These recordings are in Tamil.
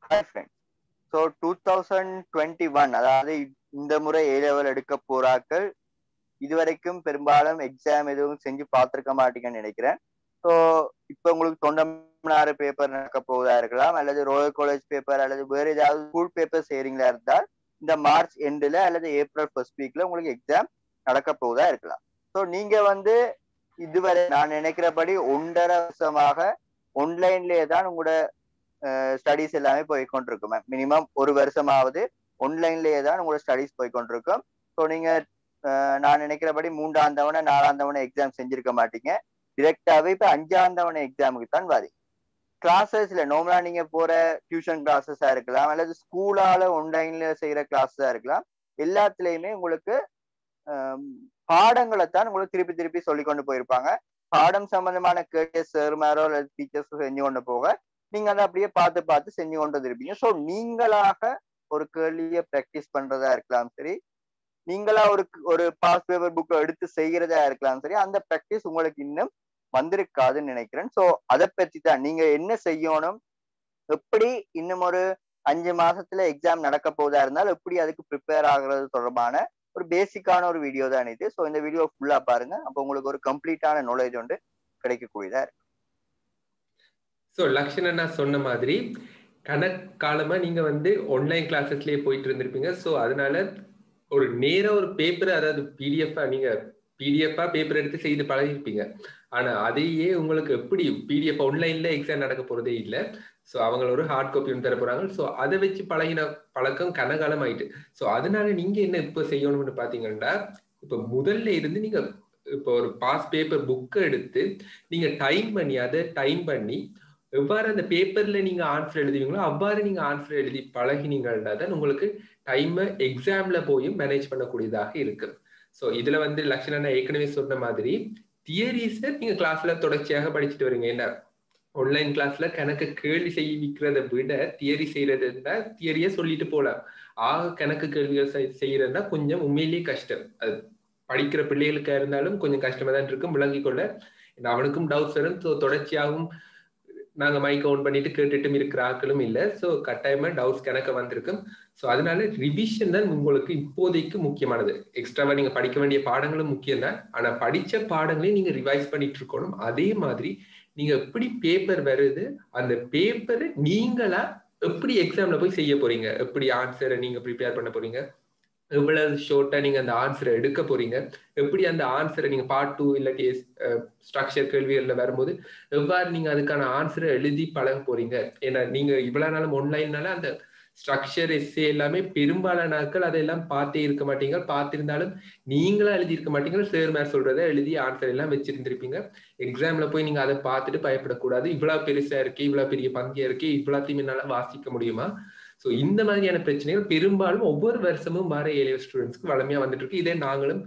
hi friends so two thousand twenty one அதாவது இந்த முறை ஏ லெவல் எடுக்க போறாக்கள் இதுவரைக்கும் பெரும்பாலும் எக்ஸாம் எதுவும் செஞ்சு பார்த்துருக்க மாட்டீங்கன்னு நினைக்கிறேன் ஸோ இப்போ உங்களுக்கு தொண்டமனாறு பேப்பர் நடக்க போவதா இருக்கலாம் அல்லது ரோயல் காலேஜ் பேப்பர் அல்லது வேறு ஏதாவது ஸ்கூல் பேப்பர் செய்றீங்களா இருந்தால் இந்த மார்ச் எண்டில் அல்லது ஏப்ரல் ஃபர்ஸ்ட் வீக்ல உங்களுக்கு எக்ஸாம் நடக்க போவதா இருக்கலாம் ஸோ நீங்க வந்து இதுவரை நான் நினைக்கிறபடி ஒன்றரை வருஷமாக ஒன்லைன்லேயே தான் உங்களோட ஸ்டடீஸ் எல்லாமே போய் கொண்டிருக்கும் மினிமம் ஒரு வருஷமாவது ஒன்லைன்லேயே தான் உங்களோட ஸ்டடீஸ் போய் கொண்டிருக்கும் ஸோ நீங்க நான் நினைக்கிறபடி மூன்றாம் தவணை நாலாம் தவணை எக்ஸாம் செஞ்சிருக்க மாட்டீங்க டிரெக்டாவே இப்ப அஞ்சாம் தவணை எக்ஸாமுக்கு தான் வாதி கிளாஸஸ்ல நார்மலா நீங்க போற டியூஷன் கிளாஸஸா இருக்கலாம் அல்லது ஸ்கூலால ஒன்லைன்ல செய்யற கிளாஸஸா இருக்கலாம் எல்லாத்துலயுமே உங்களுக்கு பாடங்களை தான் உங்களுக்கு திருப்பி திருப்பி சொல்லி கொண்டு போயிருப்பாங்க பாடம் சம்பந்தமான கேட்ட சார்மாரோ அல்லது டீச்சர்ஸ் செஞ்சு கொண்டு போக நீங்க அதை அப்படியே பார்த்து பார்த்து செஞ்சு கொண்டு வந்திருப்பீங்க ஸோ நீங்களாக ஒரு கேள்வியை ப்ராக்டிஸ் பண்றதா இருக்கலாம் சரி நீங்களா ஒரு ஒரு பாஸ் பேப்பர் புக்கை எடுத்து செய்யறதா இருக்கலாம் சரி அந்த ப்ராக்டிஸ் உங்களுக்கு இன்னும் வந்திருக்காதுன்னு நினைக்கிறேன் ஸோ அதை பற்றி தான் நீங்க என்ன செய்யணும் எப்படி இன்னும் ஒரு அஞ்சு மாசத்துல எக்ஸாம் நடக்க போதா இருந்தால் எப்படி அதுக்கு ப்ரிப்பேர் ஆகுறது தொடர்பான ஒரு பேசிக்கான ஒரு வீடியோ தான் இது ஸோ இந்த வீடியோ ஃபுல்லா பாருங்க அப்போ உங்களுக்கு ஒரு கம்ப்ளீட்டான நாலேஜ் ஒன்று கிடைக்கக்கூடியதா இருக்கு ஸோ லக்ஷணன் நான் சொன்ன மாதிரி கணக்காலமா நீங்க வந்து ஆன்லைன் கிளாஸஸ்லயே போயிட்டு இருந்திருப்பீங்க ஸோ அதனால ஒரு நேர ஒரு பேப்பர் அதாவது பிடிஎஃபா நீங்க பிடிஎஃபா பேப்பர் எடுத்து செய்து பழகிருப்பீங்க ஆனா அதையே உங்களுக்கு எப்படி பிடிஎஃப் ஆன்லைன்ல எக்ஸாம் நடக்க போறதே இல்லை ஸோ அவங்க ஒரு ஹார்ட் காப்பி ஒன்று தர போறாங்க ஸோ அதை வச்சு பழகின பழக்கம் கனகாலம் ஆயிட்டு ஸோ அதனால நீங்க என்ன இப்போ செய்யணும்னு பாத்தீங்கன்னா இப்போ முதல்ல இருந்து நீங்க இப்போ ஒரு பாஸ் பேப்பர் புக்கை எடுத்து நீங்க டைம் பண்ணி அதை டைம் பண்ணி எவ்வாறு அந்த பேப்பர்ல நீங்க ஆன்சர் எழுதுவீங்களோ அவ்வாறு நீங்க ஆன்சர் எழுதி பழகினீங்கன்னா தான் உங்களுக்கு டைமை எக்ஸாம்ல போயும் மேனேஜ் பண்ணக்கூடியதாக இருக்கு ஸோ இதுல வந்து லட்சணம் ஏற்கனவே சொன்ன மாதிரி தியரிஸை நீங்க கிளாஸ்ல தொடர்ச்சியாக படிச்சுட்டு வரீங்க என்ன ஆன்லைன் கிளாஸ்ல கணக்கு கேள்வி செய்விக்கிறத விட தியரி செய்யறது இருந்தா தியரியே சொல்லிட்டு போலாம் ஆக கணக்கு கேள்விகள் செய்யறதுனா கொஞ்சம் உண்மையிலேயே கஷ்டம் அது படிக்கிற பிள்ளைகளுக்கா இருந்தாலும் கொஞ்சம் கஷ்டமா தான் இருக்கும் விளங்கிக் கொள்ள அவனுக்கும் டவுட்ஸ் வரும் தொடர்ச்சியாகவும் நாங்க மைக் ஆன் பண்ணிட்டு கேட்டுட்டும் இருக்கிற ஆக்களும் இல்லை ஸோ கட்டாயமா டவுட்ஸ் கணக்க வந்திருக்கும் ஸோ அதனால ரிவிஷன் தான் உங்களுக்கு இப்போதைக்கு முக்கியமானது எக்ஸ்ட்ராவா நீங்க படிக்க வேண்டிய பாடங்களும் முக்கியம் தான் ஆனா படிச்ச பாடங்களையும் நீங்க ரிவைஸ் பண்ணிட்டு இருக்கணும் அதே மாதிரி நீங்க எப்படி பேப்பர் வருது அந்த பேப்பரை நீங்களா எப்படி எக்ஸாம்ல போய் செய்ய போறீங்க எப்படி ஆன்சரை நீங்க ப்ரிப்பேர் பண்ண போறீங்க எவ்வளவு ஷோர்ட்டா நீங்க அந்த ஆன்சரை எடுக்க போறீங்க எப்படி அந்த ஆன்சரை நீங்க பார்ட் டூ இல்லாட்டி ஸ்ட்ரக்சர் கேள்விகள்ல வரும்போது எவ்வாறு நீங்க அதுக்கான ஆன்சரை எழுதி பழக போறீங்க ஏன்னா நீங்க இவ்வளவு நாளும் ஒன்லைன்னால அந்த ஸ்ட்ரக்சர் எஸ்ஏ எல்லாமே பெரும்பாலான நாட்கள் அதெல்லாம் பார்த்தே இருக்க மாட்டீங்க பார்த்திருந்தாலும் நீங்களா எழுதி இருக்க மாட்டீங்க சேர் மேர் சொல்றதை எழுதி ஆன்சர் எல்லாம் வச்சிருந்திருப்பீங்க எக்ஸாம்ல போய் நீங்க அதை பார்த்துட்டு பயப்படக்கூடாது இவ்வளவு பெருசா இருக்கு இவ்வளவு பெரிய பங்கியா இருக்கு இவ்வளோத்தையும் என்னால வாசிக்க முடியுமா ஸோ இந்த மாதிரியான பிரச்சனைகள் பெரும்பாலும் ஒவ்வொரு வருஷமும் வர ஏழு ஸ்டூடெண்ட்ஸ்க்கு வளமையா வந்துட்டு இருக்கு இதே நாங்களும்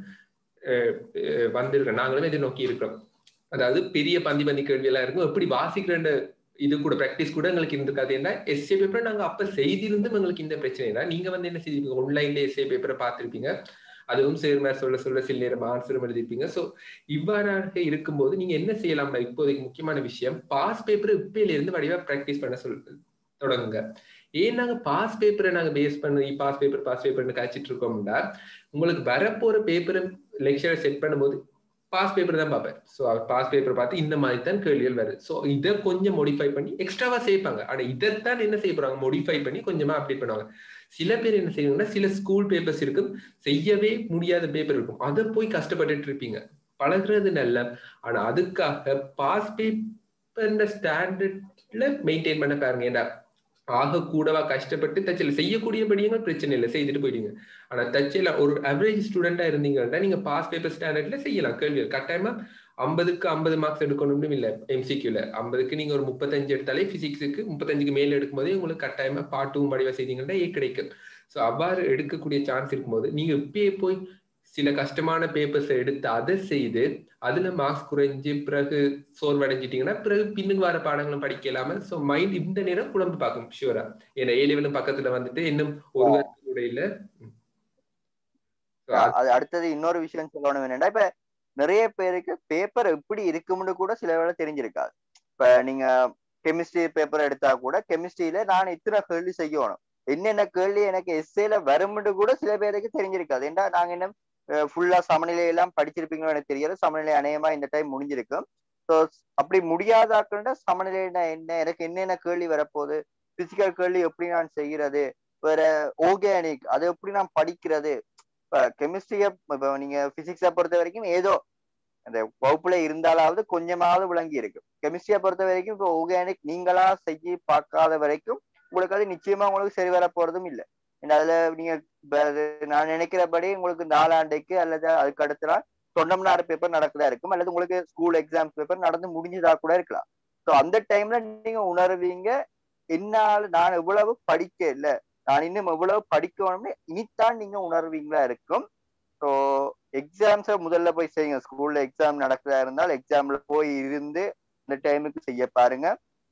வந்திருக்கோம் நாங்களும் இதை நோக்கி இருக்கிறோம் அதாவது பெரிய பந்தி பந்தி கேள்வி எல்லாம் இருக்கும் எப்படி வாசிக்கிற இது கூட ப்ராக்டிஸ் கூட எங்களுக்கு இருந்திருக்காது ஏன்னா எஸ்ஏ பேப்பரை நாங்க அப்ப செய்திருந்தும் எங்களுக்கு இந்த பிரச்சனை தான் நீங்க வந்து என்ன செய்திருப்பீங்க ஒன்லைன்ல எஸ்ஏ பேப்பரை பார்த்திருப்பீங்க அதுவும் சேர்மார் சொல்ல சொல்ல சில நேரம் ஆன்சரும் எழுதிருப்பீங்க ஸோ இவ்வாறாக இருக்கும்போது நீங்க என்ன செய்யலாம்னா இப்போதைக்கு முக்கியமான விஷயம் பாஸ் பேப்பர் இப்பயில இருந்து வடிவா ப்ராக்டிஸ் பண்ண சொல் தொடங்குங்க ஏன் நாங்க பாஸ் பேப்பரை நாங்க பேஸ் பண்ணி பாஸ் பேப்பர் பாஸ் பேப்பர்னு காய்ச்சிட்டு இருக்கோம்னா உங்களுக்கு வரப்போற பேப்பரை லெக்சரை செட் பண்ணும்போது பாஸ் பேப்பர் தான் பார்ப்பேன் ஸோ அவர் பாஸ் பேப்பர் பார்த்து இந்த மாதிரி தான் கேள்விகள் வருது ஸோ இதை கொஞ்சம் மோடிஃபை பண்ணி எக்ஸ்ட்ராவா சேர்ப்பாங்க ஆனா இதைத்தான் என்ன செய்ய போறாங்க மோடிஃபை பண்ணி கொஞ்சமா அப்டேட் பண்ணுவாங்க சில பேர் என்ன செய்வாங்கன்னா சில ஸ்கூல் பேப்பர்ஸ் இருக்கும் செய்யவே முடியாத பேப்பர் இருக்கும் அதை போய் கஷ்டப்பட்டுட்டு இருப்பீங்க பழகுறது நல்ல ஆனா அதுக்காக பாஸ் பேப்பர் ஸ்டாண்டர்ட்ல மெயின்டைன் பண்ண பாருங்க ஏண்டா ஆக கூடவா கஷ்டப்பட்டு தச்சல செய்யக்கூடிய படியங்கள் பிரச்சனை இல்லை செய்துட்டு போயிடுங்க ஆனா தச்சல ஒரு அவரேஜ் ஸ்டூடெண்டா இருந்தீங்கன்னா நீங்க பாஸ் பேப்பர் ஸ்டாண்டர்ட்ல செய்யலாம் கேள்விகள் கட்டாயமா ஐம்பதுக்கு ஐம்பது மார்க்ஸ் எடுக்கணும்னு இல்லை எம்சிக்யூல ஐம்பதுக்கு நீங்க ஒரு முப்பத்தஞ்சு எடுத்தாலே பிசிக்ஸுக்கு முப்பத்தஞ்சுக்கு மேல எடுக்கும்போதே உங்களுக்கு கட்டாயமா பாட்டும் படிவா செய்தீங்கன்னா ஏ கிடைக்கும் ஸோ அவ்வாறு எடுக்கக்கூடிய சான்ஸ் இருக்கும்போது நீங்க இப்பயே போய் சில கஷ்டமான பேப்பர்ஸ் எடுத்து அதை செய்து அதுல மார்க்ஸ் குறைஞ்சு பிறகு சோர்வடைஞ்சிட்டீங்கன்னா பிறகு பின்னுக்கு வர பாடங்களும் படிக்கலாம ஸோ மைண்ட் இந்த நேரம் குழம்பு பார்க்கும் ஷியூரா ஏன்னா ஏ லெவலும் பக்கத்துல வந்துட்டு இன்னும் ஒரு வருஷம் இல்ல அது அடுத்தது இன்னொரு விஷயம் சொல்லணும் என்னன்னா இப்ப நிறைய பேருக்கு பேப்பர் எப்படி இருக்கும்னு கூட சில வேளை தெரிஞ்சிருக்காது இப்ப நீங்க கெமிஸ்ட்ரி பேப்பர் எடுத்தா கூட கெமிஸ்ட்ரியில நான் இத்தனை கேள்வி செய்யணும் என்னென்ன கேள்வி எனக்கு எஸ்ஏல வரும்னு கூட சில பேருக்கு தெரிஞ்சிருக்காது ஏன்னா நாங்க என்ன ஃபுல்லா சமநிலை எல்லாம் படிச்சிருப்பீங்களோ எனக்கு தெரியல சமநிலை அநேகமா இந்த டைம் முடிஞ்சிருக்கும் ஸோ அப்படி முடியாதாக்கள்னா சமநிலைனா என்ன எனக்கு என்னென்ன கேள்வி வரப்போகுது பிசிக்கல் கேள்வி எப்படி நான் செய்யறது வேற ஆர்கானிக் அதை எப்படி நான் படிக்கிறது இப்ப கெமிஸ்ட்ரிய இப்ப நீங்க பிசிக்ஸை பொறுத்த வரைக்கும் ஏதோ அந்த வகுப்புல இருந்தாலாவது கொஞ்சமாவது விளங்கி இருக்கு கெமிஸ்ட்ரியை பொறுத்த வரைக்கும் இப்போ ஆர்கானிக் நீங்களா செய்ய பார்க்காத வரைக்கும் உங்களுக்கு அது நிச்சயமா உங்களுக்கு சரி வர போறதும் இல்லை ஏன்னா அதுல நீங்க நான் நினைக்கிறபடி உங்களுக்கு நாலாண்டைக்கு அல்லது அதுக்கு அடுத்த நாள் தொண்டம்னாறு பேப்பர் நடக்குதா இருக்கும் அல்லது உங்களுக்கு ஸ்கூல் எக்ஸாம் பேப்பர் நடந்து முடிஞ்சதா கூட இருக்கலாம் ஸோ அந்த டைம்ல நீங்க உணர்வீங்க என்னால் நான் எவ்வளவு படிக்க இல்லை நான் இன்னும் எவ்வளவு படிக்கணும்னு இனித்தான் நீங்க உணர்வீங்களா இருக்கும் ஸோ எக்ஸாம்ஸை முதல்ல போய் செய்யுங்க ஸ்கூல்ல எக்ஸாம் நடக்கிறதா இருந்தால் எக்ஸாம்ல போய் இருந்து இந்த டைமுக்கு செய்ய பாருங்க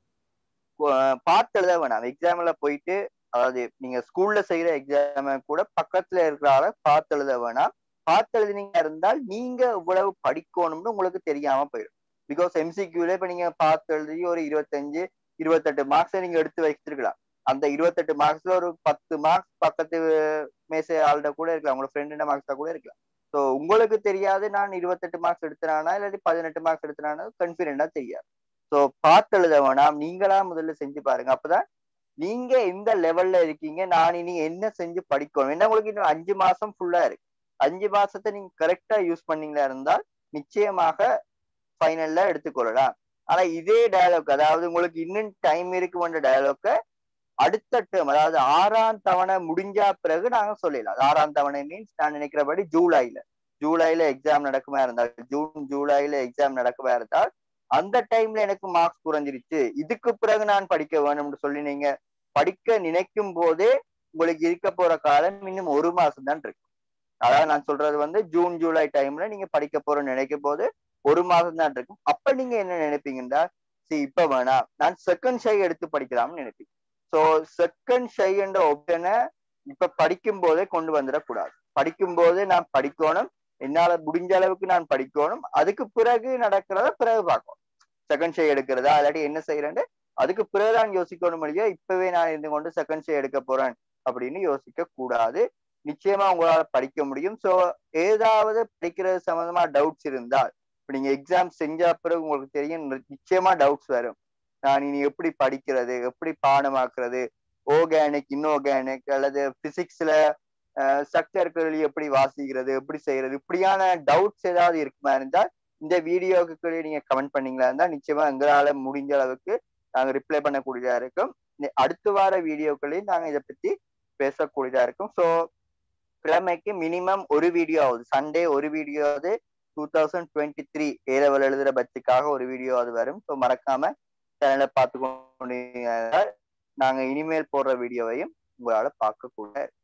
பார்த்து எழுத வேணாம் எக்ஸாம்ல போயிட்டு அதாவது நீங்க ஸ்கூல்ல செய்யற எக்ஸாம கூட பக்கத்துல இருக்கிறால பார்த்து எழுத வேணாம் பார்த்து எழுதினீங்க இருந்தால் நீங்க இவ்வளவு படிக்கணும்னு உங்களுக்கு தெரியாம போயிடும் பிகாஸ் எம்சிக்யூல இப்ப நீங்க பார்த்து எழுதி ஒரு இருபத்தஞ்சு இருபத்தெட்டு மார்க்ஸ் நீங்க எடுத்து வச்சிருக்கலாம் அந்த இருபத்தெட்டு மார்க்ஸ்ல ஒரு பத்து மார்க்ஸ் பக்கத்து மேசை ஆள்கிட்ட கூட இருக்கலாம் உங்களோட ஃப்ரெண்டு மார்க்ஸா கூட இருக்கலாம் ஸோ உங்களுக்கு தெரியாது நான் இருபத்தெட்டு மார்க்ஸ் எடுத்துனானா இல்லாட்டி பதினெட்டு மார்க்ஸ் எடுத்துனானா கன்ஃபிடென்டா தெரியாது ஸோ பார்த்து எழுத வேணாம் நீங்களா முதல்ல செஞ்சு பாருங்க அப்பதான் நீங்க எந்த லெவல்ல இருக்கீங்க நான் இனி என்ன செஞ்சு படிக்கணும் ஏன்னா உங்களுக்கு இன்னும் அஞ்சு மாசம் ஃபுல்லா இருக்கு அஞ்சு மாசத்தை நீங்க கரெக்டா யூஸ் பண்ணீங்களா இருந்தால் நிச்சயமாக ஃபைனல்ல எடுத்துக்கொள்ளலாம் ஆனா இதே டயலாக் அதாவது உங்களுக்கு இன்னும் டைம் இருக்குன்ற டயலாக்க அடுத்த டேர்ம் அதாவது ஆறாம் தவணை முடிஞ்சா பிறகு நாங்க சொல்லிடலாம் ஆறாம் தவணை மீன்ஸ் நான் நினைக்கிறபடி ஜூலைல ஜூலைல எக்ஸாம் நடக்குமா இருந்தால் ஜூன் ஜூலைல எக்ஸாம் நடக்குமா இருந்தால் அந்த டைம்ல எனக்கு மார்க்ஸ் குறைஞ்சிருச்சு இதுக்கு பிறகு நான் படிக்க வேணும்னு சொல்லி நீங்க படிக்க நினைக்கும் போதே உங்களுக்கு இருக்க போற காலம் இன்னும் ஒரு மாசம் தான் இருக்கு அதாவது நான் சொல்றது வந்து ஜூன் ஜூலை டைம்ல நீங்க படிக்க போறோம்னு நினைக்கும் போது ஒரு மாதம் தான் இருக்கும் அப்ப நீங்க என்ன நினைப்பீங்கன்னா சரி இப்ப வேணாம் நான் செகண்ட் ஷை எடுத்து படிக்கலாம்னு நினைப்பீங்க ஸோ செகண்ட் ஷை என்ற ஆப்ஷனை இப்ப படிக்கும் போதே கொண்டு வந்துடக்கூடாது படிக்கும் போது நான் படிக்கணும் என்னால முடிஞ்ச அளவுக்கு நான் படிக்கணும் அதுக்கு பிறகு நடக்கிறத பிறகு பார்க்கணும் செகண்ட் ஷே எடுக்கிறதா இல்லாட்டி என்ன செய்யறேன்னு அதுக்கு பிறகுதான் யோசிக்கணும் இல்லையா இப்பவே நான் இருந்து கொண்டு செகண்ட் ஷே எடுக்க போறேன் அப்படின்னு யோசிக்க கூடாது நிச்சயமா உங்களால படிக்க முடியும் ஸோ ஏதாவது படிக்கிறது சம்பந்தமா டவுட்ஸ் இருந்தால் இப்ப நீங்க எக்ஸாம் செஞ்ச பிறகு உங்களுக்கு தெரியும் நிச்சயமா டவுட்ஸ் வரும் நான் இனி எப்படி படிக்கிறது எப்படி பாடமாக்குறது ஓர்கானிக் இன்ஆர்கானிக் அல்லது பிசிக்ஸ்ல ஸ்ட்ரக்சர்கள் எப்படி வாசிக்கிறது எப்படி செய்யறது இப்படியான டவுட்ஸ் ஏதாவது இருக்குமா இருந்தால் இந்த வீடியோவுக்கு நீங்க கமெண்ட் பண்ணீங்களா இருந்தா நிச்சயமா எங்களால முடிஞ்ச அளவுக்கு நாங்க ரிப்ளை பண்ணக்கூடியதா இருக்கும் அடுத்த வார வீடியோக்களையும் நாங்க இதை பத்தி பேசக்கூடியதா இருக்கும் ஸோ கிழமைக்கு மினிமம் ஒரு வீடியோ ஆகுது சண்டே ஒரு வீடியோ ஆகுது two thousand twenty three A level எழுதுற பட்சுக்காக ஒரு வீடியோ அது வரும் ஸோ மறக்காம சேனலை பார்த்து கொண்டு நாங்க இனிமேல் போடுற வீடியோவையும் உங்களால பார்க்க கூட